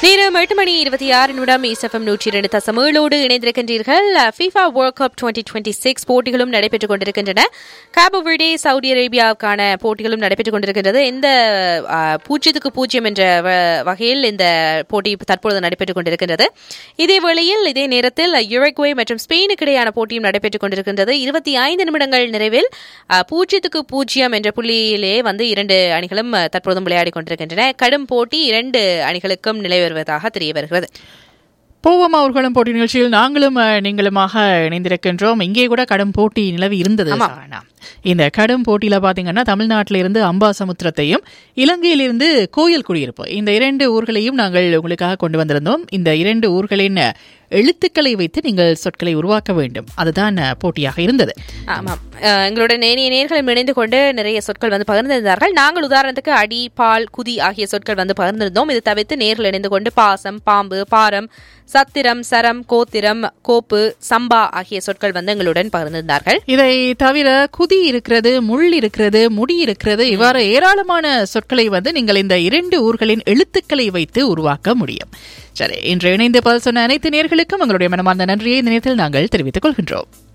நேரம் எட்டு மணி இருபத்தி ஆறு நிமிடம் இசஃபம் நூற்றி இரண்டு தசம் ஏழோடு இணைந்திருக்கின்றீர்கள் FIFA World Cup twenty twenty six போட்டிகளும் நடைபெற்றுக் கொண்டிருக்கின்றன காபோ விர்டே சவுதி அரேபியாவுக்கான போட்டிகளும் நடைபெற்றுக் கொண்டிருக்கின்றது இந்த ஆ, பூஜ்ஜியத்துக்கு பூஜ்ஜியம் என்ற வ- வகையில் இந்த போட்டி தற்பொழுது நடைபெற்றுக் கொண்டிருக்கின்றது இதே வேளையில் இதே நேரத்தில் யுரக்வே மற்றும் ஸ்பெயினுக்கு இடையான போட்டியும் நடைபெற்றுக் கொண்டிருக்கின்றது இருபத்தி ஐந்து நிமிடங்கள் நிறைவில் ஆ, பூஜ்ஜியத்துக்கு பூஜ்ஜியம் என்ற புள்ளியிலே வந்து இரண்டு அணிகளும் ஆ, தற்போதும் விளையாடிக் கொண்டிருக்கின்றன கடும் போட்டி இரண்டு அணிகளுக்கும் நிலை வருவதாக தெரிய வருகிறது போவோம் அவர்களும் போட்டி நிகழ்ச்சியில் நாங்களும் அஹ், நீங்களுமாக இணைந்திருக்கின்றோம் இங்கே கூட கடும் போட்டி நிலவி இருந்தது ஆமா. சாரணா. இந்த கடும் போட்டியில பாத்தீங்கன்னா தமிழ்நாட்டில இருந்து அம்பாசமுத்திரத்தையும் இலங்கையிலிருந்து கோயில் குடியிருப்பு இந்த இரண்டு ஊர்களையும் நாங்கள் உங்களுக்காக கொண்டு வந்திருந்தோம் இந்த இரண்டு ஊர்களின் எழுத்துக்களை வைத்து நீங்கள் சொற்களை உருவாக்க வேண்டும் அதுதான் அஹ், போட்டியாக இருந்தது ஆமாம் அஹ், எங்களோட நேரிய நேர்களும் இணைந்து கொண்டு நிறைய சொற்கள் வந்து பகிர்ந்திருந்தார்கள் நாங்கள் உதாரணத்துக்கு அடி பால் குதி ஆகிய சொற்கள் வந்து பகிர்ந்திருந்தோம் இது தவிர்த்து நேர்கள் இணைந்து கொண்டு பாசம் பாம்பு பாரம் சத்திரம் சரம் கோத்திரம் கோப்பு சம்பா ஆகிய சொற்கள் வந்து எங்களுடன் பகிர்ந்திருந்தார்கள் இதை தவிர குதி இருக்கிறது முள் இருக்கிறது முடி இருக்கிறது இவ்வாறு ஏராளமான சொற்களை வந்து நீங்கள் இந்த இரண்டு ஊர்களின் எழுத்துக்களை வைத்து உருவாக்க முடியும் சரி இன்று இணைந்து பதில் சொன்ன அனைத்து நேர்களுக்கும் உங்களுடைய மனமார்ந்த நன்றியை இந்த நேரத்தில் நாங்கள் தெரிவித்துக் கொள்கின்றோம்